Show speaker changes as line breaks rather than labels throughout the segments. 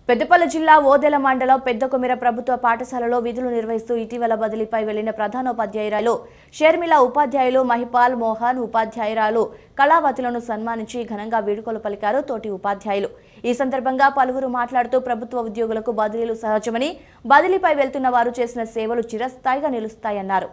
పెద్దపల్లి జిల్లా ఓదెల మండలం పెద్ద కొమిర ప్రభుత్వ పాఠశాలలో విధులు నిర్వహిస్తూ ఇటీవల బదిలీపై వెళ్లిన ప్రధానోపాధ్యాయురాలు షర్మిల ఉపాధ్యాయులు మహిపాల్ మోహన్ ఉపాధ్యాయురాలు కళావతులను సన్మానించి ఘనంగా వేడుకలు పలికారు తోటి ఉపాధ్యాయులు ఈ సందర్భంగా పలువురు మాట్లాడుతూ ప్రభుత్వ ఉద్యోగులకు బదిలీలు సహజమని బదిలీపై వెళ్తున్న వారు చేసిన సేవలు చిరస్థాయిగా నిలుస్తాయన్నారు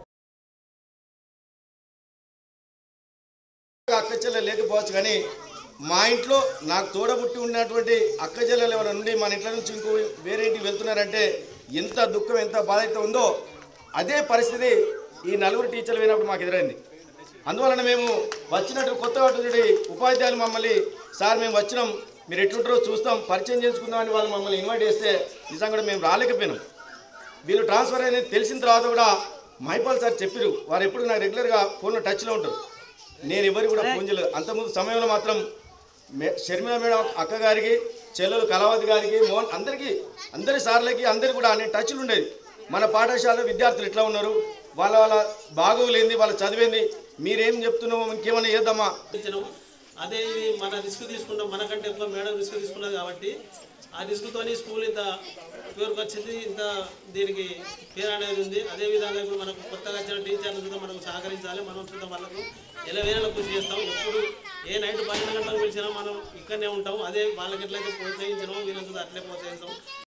అక్క చెల్లెలు లేకపోవచ్చు కానీ మా ఇంట్లో నాకు తోడబుట్టి ఉన్నటువంటి అక్క చెల్లెలు ఎవరైనా నుండి మన ఇంట్లో నుంచి ఇంకో వేరే ఇంటికి వెళ్తున్నారంటే ఎంత దుఃఖం ఎంత బాధ అయితే ఉందో అదే పరిస్థితి ఈ నలుగురు టీచర్లు పోయినప్పుడు మాకు ఎదురైంది అందువలన మేము వచ్చినట్టు కొత్తగా ఉన్నటువంటి ఉపాధ్యాయులు మమ్మల్ని సార్ మేము వచ్చినాం మీరు ఎట్లుంటారో చూస్తాం పరిచయం చేసుకుందామని వాళ్ళు మమ్మల్ని ఇన్వైట్ చేస్తే నిజంగా కూడా మేము రాలేకపోయినాం వీళ్ళు ట్రాన్స్ఫర్ అనేది తెలిసిన తర్వాత కూడా మైపాల్ సార్ చెప్పారు వారు ఎప్పుడు నాకు రెగ్యులర్గా ఫోన్లో టచ్లో ఉంటారు నేను ఎవరికి కూడా ఫోన్ చేయలేదు అంతకుముందు సమయంలో మాత్రం మే- షర్మిల మేడం అక్క గారికి చెల్లెలు కళావతి గారికి మోహన్ అందరికీ అందరి సార్లకి అందరికి కూడా నేను టచ్లు ఉండేది మన పాఠశాల విద్యార్థులు ఎట్లా ఉన్నారు వాళ్ళ వాళ్ళ బాగోలేంది వాళ్ళ చదివింది మీరేం చెప్తున్నామో ఇంకేమైనా చేద్దామా
ఇచ్చినాం అదే ఇది మన రిస్క్ తీసుకున్నాం మనకంటే ఎక్కువ మేడం రిస్క్ తీసుకున్నది కాబట్టి ఆ రిస్క్తోని స్కూల్ ఇంత పేరుకు వచ్చింది ఇంత దీనికి పేరు అనేది ఉంది అదే విధంగా ఇప్పుడు మనకు కొత్తగా వచ్చిన టీచర్లు కూడా మనకు సహకరించాలి మనం చూద్దాం వాళ్ళకు ఎలా వేరేలా కృషి చేస్తాం ఎప్పుడు ఏ నైట్ పన్నెండు గంటలకు పిలిచినా మనం ఇక్కడనే ఉంటాం అదే వాళ్ళకి ఎట్లయితే ప్రోత్సహించినామో వీళ్ళకి కూడా అట్లే ప్రోత్సహిస్తాం